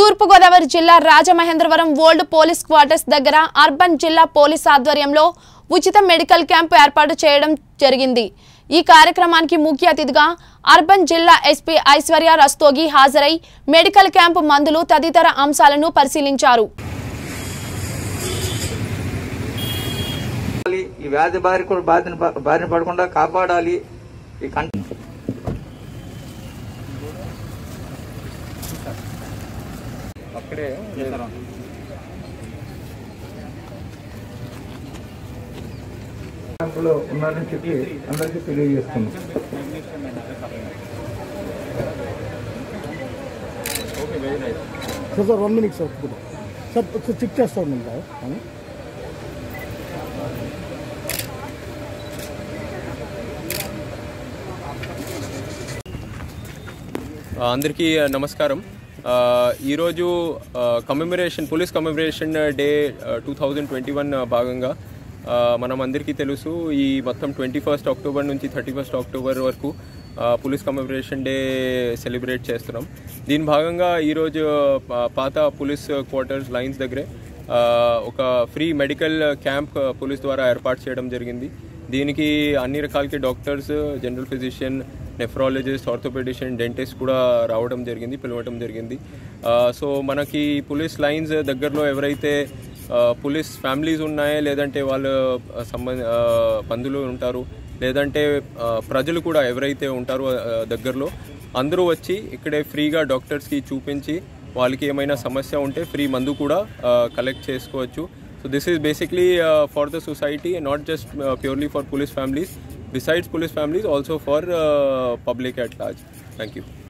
తూర్పుగోదావరి జిల్లా Rajamahendravaram old police quarters దగ్గర urban జిల్లా పోలీస్ ఆధ్వర్యంలో ఉచిత మెడికల్ క్యాంపు ఏర్పాటు చేయడం జరిగింది ఈ కార్యక్రమానికి ముఖ్య అతిథిగా అర్బన్ జిల్లా ఎస్పీ ఐశ్వర్య రస్తోగి హాజరై మెడికల్ క్యాంపు మందులు తదితర అంశాలను పరిశీలించారు కాపాడాలి. ఈ వ్యాధి బారి కూడా బారిన ప- బారిన పడకుండా కాపాడాలి ఈ కం అక్కడే క్యాంపులో ఉన్నారని చెప్పి అందరికీ తెలియజేస్తున్నాం sir sir one minute sir ఇప్పుడు సార్ ఒకసారి చెక్ చేస్తా ఉండండి సార్ అని. ఆ, అందరికీ నమస్కారం ఆ, ఈరోజు commemoration police commemoration day two thousand twenty one భాగంగా ఆ, మనం అందరికీ తెలుసు ఈ మొత్తం ట్వంటీ ఫస్ట్ అక్టోబర్ నుంచి థర్టీ ఫస్ట్ అక్టోబర్ వరకు ఆ, పోలీస్ కమెమరేషన్ డే సెలబ్రేట్ చేస్తున్నాం దీని భాగంగా ఈరోజు పా- పాత పోలీస్ క్వార్టర్స్ లైన్స్ దగ్గరే ఆ, ఒక ఫ్రీ మెడికల్ క్యాంప్ పోలీస్ ద్వారా ఏర్పాటు చేయడం జరిగింది దీనికి అన్ని రకాలకి doctors general physician nephrologist orthopedician dentist కూడా రావడం జరిగింది పిలవడం జరిగింది ఆ, సో మనకి పోలీస్ లైన్స్ దగ్గరలో ఎవరైతే ఆ, పోలీస్ ఫ్యామిలీస్ ఉన్నాయో లేదంటే వాళ్ళ సంబంధ ఆ, బంధువులు ఉంటారు లేదంటే ఆ, ప్రజలు కూడా ఎవరైతే ఉంటారో ఆ, దగ్గరలో అందరూ వచ్చి ఇక్కడే ఫ్రీగా డాక్టర్స్కి చూపించి వాళ్ళకి ఏమైనా సమస్య ఉంటే ఫ్రీ మందు కూడా కలెక్ట్ చేసుకోవచ్చు so this is basically for the society not just purely for police families besides police families also for uh, public at large thank you